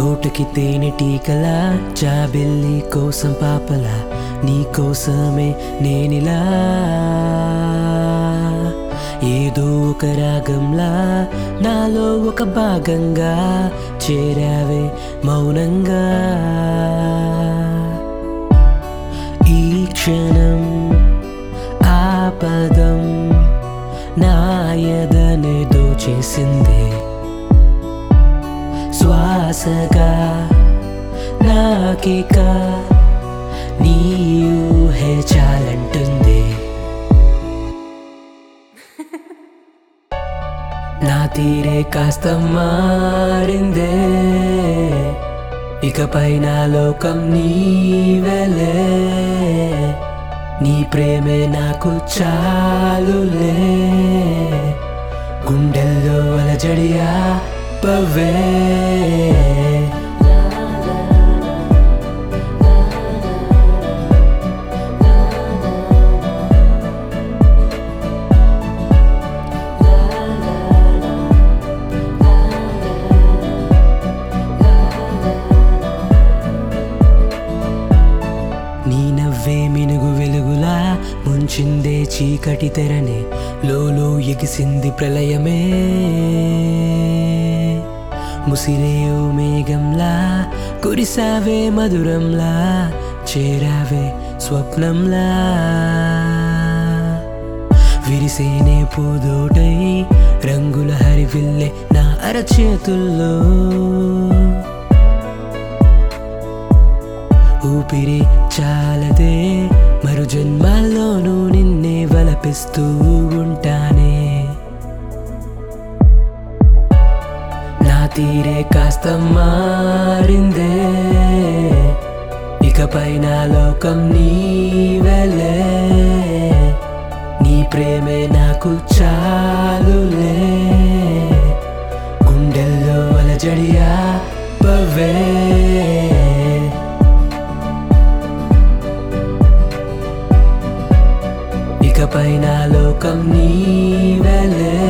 తోటకి తేనెటీకలా జాబిల్లి కోసం పాపలా నీ కోసమే నేనిలా ఏదో ఒక రాగంలా నాలో ఒక భాగంగా చేరావే మౌనంగా ఈ క్షణం ఆపదం నాయదనే దోచేసిందే శ్వాసగా నాకిక నీ ఊహే చాలంటుంది నా తీరే కాస్త మారిందే ఇకపై నా లోకం నీవెలే నీ ప్రేమే నాకు చాలులే గుండెల్లో అలజడియా పవే నీ నవ్వే మినుగు వెలుగులా ముంచిందే చీకటి తెరనే లోలో ఎగిసింది ప్రళయమే ముసిరే ఓ మేఘంలా కురిసావే మధురంలా చేరావే స్వప్నంలా విరిసేనే పూదోటై రంగుల హరివిల్లే నా అరచేతుల్లో ఊపిరి చాలదే మరు జన్మాల్లోనూ నిన్నే వలపిస్తూ ఉంటానే నా తీరే కాస్త మారిందే ఇకపై నా లోకం నీవెలే నీ ప్రేమే నాకు చాలులే గుండెల్లో అలజడియా పవే ఇకపై నా లోకం నీవెలే